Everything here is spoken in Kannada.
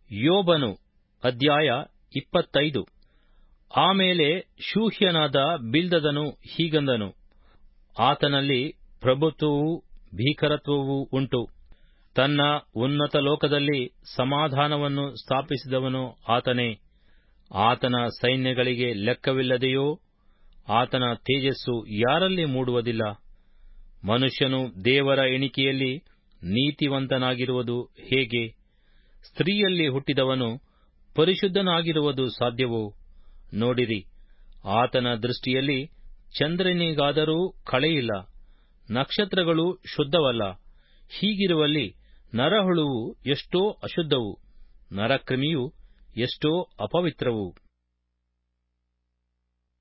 ಯೋಬನು ಅಧ್ಯಾಯ ಇಪ್ಪತ್ತೈದು ಆಮೇಲೆ ಶೂಹ್ಯನಾದ ಬಿಲ್ದದನು ಹೀಗಂದನು ಆತನಲ್ಲಿ ಪ್ರಭುತ್ವವೂ ಭೀಕರತ್ವವೂ ಉಂಟು ತನ್ನ ಉನ್ನತ ಲೋಕದಲ್ಲಿ ಸಮಾಧಾನವನ್ನು ಸ್ಥಾಪಿಸಿದವನು ಆತನೇ ಆತನ ಸೈನ್ಯಗಳಿಗೆ ಲೆಕ್ಕವಿಲ್ಲದೆಯೋ ಆತನ ತೇಜಸ್ಸು ಯಾರಲ್ಲಿ ಮೂಡುವುದಿಲ್ಲ ಮನುಷ್ಯನು ದೇವರ ಎಣಿಕೆಯಲ್ಲಿ ನೀತಿವಂತನಾಗಿರುವುದು ಹೇಗೆ ಸ್ತ್ರೀಯಲ್ಲಿ ಹುಟ್ಟಿದವನು ಪರಿಶುದ್ಧನಾಗಿರುವುದು ಸಾಧ್ಯವೋ ನೋಡಿರಿ ಆತನ ದೃಷ್ಟಿಯಲ್ಲಿ ಚಂದ್ರನಿಗಾದರೂ ಕಳೆಯಿಲ್ಲ ನಕ್ಷತ್ರಗಳು ಶುದ್ಧವಲ್ಲ ಹೀಗಿರುವಲ್ಲಿ ನರಹುಳುವು ಎಷ್ಟೋ ಅಶುದ್ಧವು ನರಕ್ರಿಮಿಯು ಎಷ್ಟೋ ಅಪವಿತ್ರವು